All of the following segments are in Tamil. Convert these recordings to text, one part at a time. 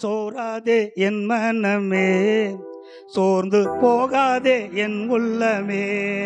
சோராதே என் மனமே சோர்ந்து போகாதே என் உள்ளமே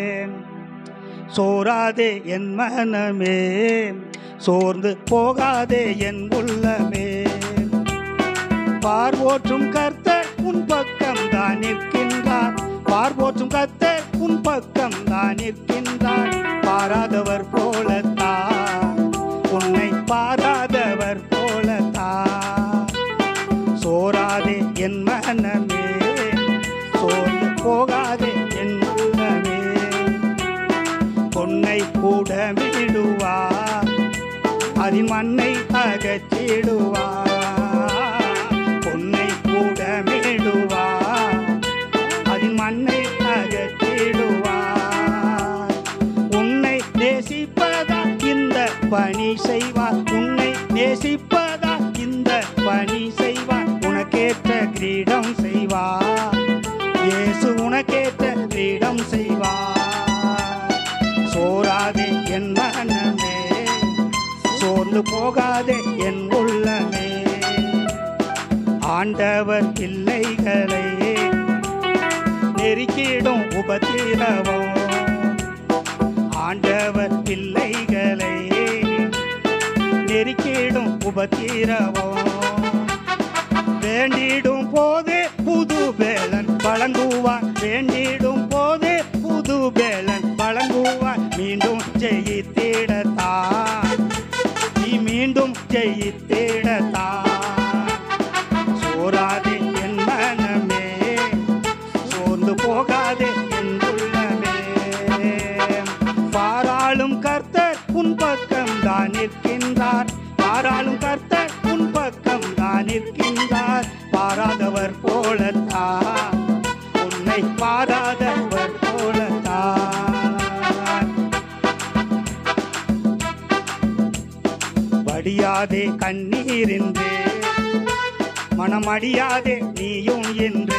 சோராதே என் மனமே சோர்ந்து போகாதே என் உள்ளமே பார்வோற்றும் கர்த்தர் உன் பக்கம் தான் நிற்கின்றார் பார்வோற்றும் கர்த்தர் உன் பக்கம் தான் நிற்கின்றார் பாராதவர் போலத்தான் உன்னை பாராதவர் போலத்தான் சோராதே என் மனமே சோர்ந்து போகாதே என் உள்ளமே பொன்னை கூடமிடுவார் அதில் மண்ணை அகற்றிடுவார் பொன்னை கூடமிடுவார் அதில் மண்ணை அகற்றிடுவார் உன்னை நேசிப்பதா இந்த பணி செய்வார் உன்னை நேசிப்பதா இந்த பணி செய்வார் உனக்கேற்ற கிரீடம் செய்வார் இயேசு உனக்கேற்ற கிரீடம் செய்வார் சோராதே என் மனமே சோர்ந்து போகாதே என் உள்ளமே ஆண்டவர் பிள்ளைகளை நெருக்கிடும் உபத்திரவம் ஆண்டவர் பிள்ளைகளை நெருக்கிடும் உபத்திரவம் வேண்டிடும் போதே புது பேலன் வழங்குவான் வேண்டிடும் போதே புது பேலன் வழங்குவான் மீண்டும் ஜெயித்திடத்தான் நீ மீண்டும் ஜெயித்திடத்தான் சோராதே என் மனமே சோர்ந்து போகாதே என் உள்ளமே பாராளும் கர்த்தர் உன் பக்கம் தான் நிற்கின்றார் பாராளும் கர்த்தர் உன் பக்கம் தான் நிற்கின்றார் பாராதவர் போலத்தான் உன்னை பாராதவர் போலத்தான் வடியாதே கண்ணீரின்றே மனமடியாதே நீயும் என்று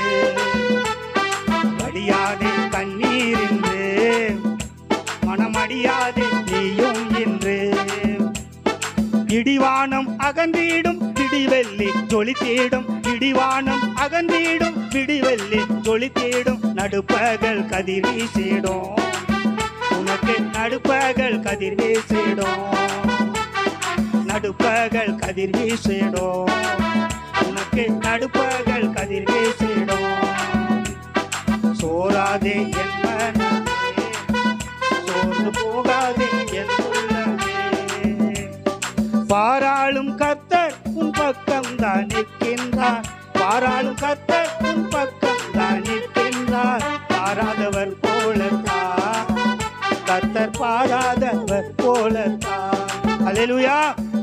வடியாதே கண்ணீரின்றே மனமடியாதே நீயும் என்று இடிவானம் அகன்றிடும் இடிவெள்ளி ஜொலித்தீடும் இடிவானம் அகன்றிடும் இடிவெள்ளி ஜொலித்தீடும் நடுப்பகல் கதிர் வீசிடும் உனக்கு நடுப்பகல் கதிர் வீசிடும் நடுப்பகல் கதிர் வீசிடும் உனக்கு நடுப்பகல் கதிர் வீசிடும் சோராதே என் மனமே சோர்ந்து போகாதே என் உள்ளமே பாராளும் கர்த்தர் உன் பக்கம் தான் நிற்கின்றார் பாராளும் கர்த்தர் உன் பக்கம் தான் நிற்கின்றார் பாராதவர் போலத்தான் கர்த்தர் பாராதவர் போலத்தான் அல்லேலூயா